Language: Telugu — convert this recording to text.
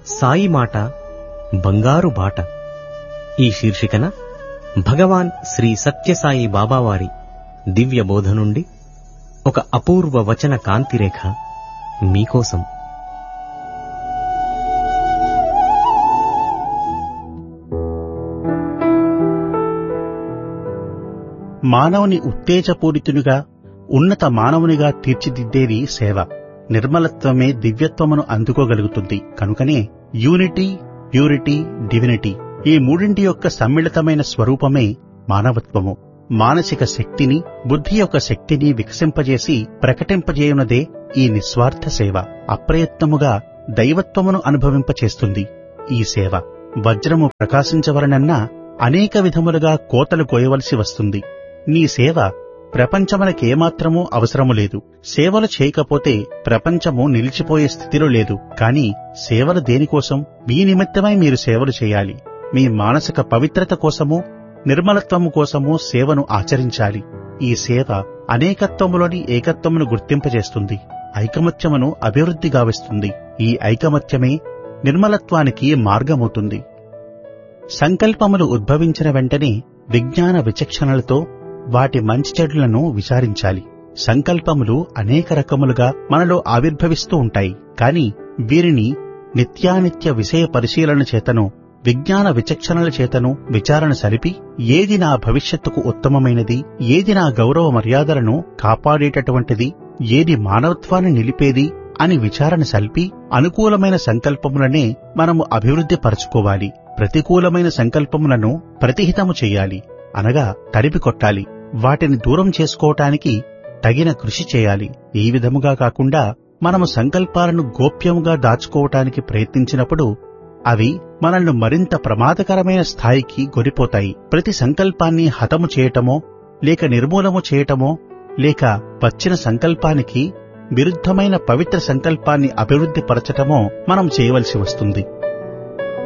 సాయి మాట బంగారు బాట ఈ శీర్షికన భగవాన్ శ్రీ సత్యసాయి బాబావారి దివ్య బోధ నుండి ఒక అపూర్వ వచన కాంతిరేఖ మీకోసం మానవుని ఉత్తేజపూరితునిగా ఉన్నత మానవునిగా తీర్చిదిద్దేది సేవ నిర్మలత్వమే దివ్యత్వమును అందుకోగలుగుతుంది కనుకనే యూనిటీ ప్యూరిటీ డివినిటీ ఈ మూడింటి యొక్క సమ్మిళితమైన స్వరూపమే మానవత్వము మానసిక శక్తిని బుద్ధి యొక్క శక్తిని వికసింపజేసి ప్రకటింపజేయునదే ఈ నిస్వార్థ సేవ అప్రయత్నముగా దైవత్వమును అనుభవింపచేస్తుంది ఈ సేవ వజ్రము ప్రకాశించవలనన్నా అనేక విధములుగా కోతలు కోయవలసి వస్తుంది నీ సేవ ప్రపంచమునకేమాత్రమూ అవసరము లేదు సేవలు చేయకపోతే ప్రపంచము నిలిచిపోయే స్థితిలో లేదు కాని సేవలు దేనికోసం మీ నిమిత్తమై మీరు సేవలు చేయాలి మీ మానసిక పవిత్రత కోసము నిర్మలత్వము కోసము సేవను ఆచరించాలి ఈ సేవ అనేకత్వములోని ఏకత్వమును గుర్తింపజేస్తుంది ఐకమత్యమును అభివృద్ధి గావిస్తుంది ఈ ఐకమత్యమే నిర్మలత్వానికి మార్గమవుతుంది సంకల్పములు ఉద్భవించిన వెంటనే విజ్ఞాన విచక్షణలతో వాటి మంచి చెడులను విచారించాలి సంకల్పములు అనేక రకములుగా మనలో ఆవిర్భవిస్తూ ఉంటాయి కాని వీరిని నిత్యానిత్య విషయ పరిశీలన చేతను విజ్ఞాన విచక్షణల చేతను విచారణ సలిపి ఏది నా భవిష్యత్తుకు ఉత్తమమైనది ఏది నా గౌరవ మర్యాదలను కాపాడేటటువంటిది ఏది మానవత్వాన్ని నిలిపేది అని విచారణ సల్పి అనుకూలమైన సంకల్పములనే మనము అభివృద్ధి పరచుకోవాలి ప్రతికూలమైన సంకల్పములను ప్రతిహితము చెయ్యాలి అనగా తరిపి కొట్టాలి వాటిని దూరం చేసుకోవటానికి తగిన కృషి చేయాలి ఈ విధముగా కాకుండా మనము సంకల్పాలను గోప్యముగా దాచుకోవటానికి ప్రయత్నించినప్పుడు అవి మనల్ని మరింత ప్రమాదకరమైన స్థాయికి గొరిపోతాయి ప్రతి సంకల్పాన్ని హతము చేయటమో లేక నిర్మూలము చేయటమో లేక వచ్చిన సంకల్పానికి విరుద్ధమైన పవిత్ర సంకల్పాన్ని అభివృద్ధి పరచటమో మనం చేయవలసి వస్తుంది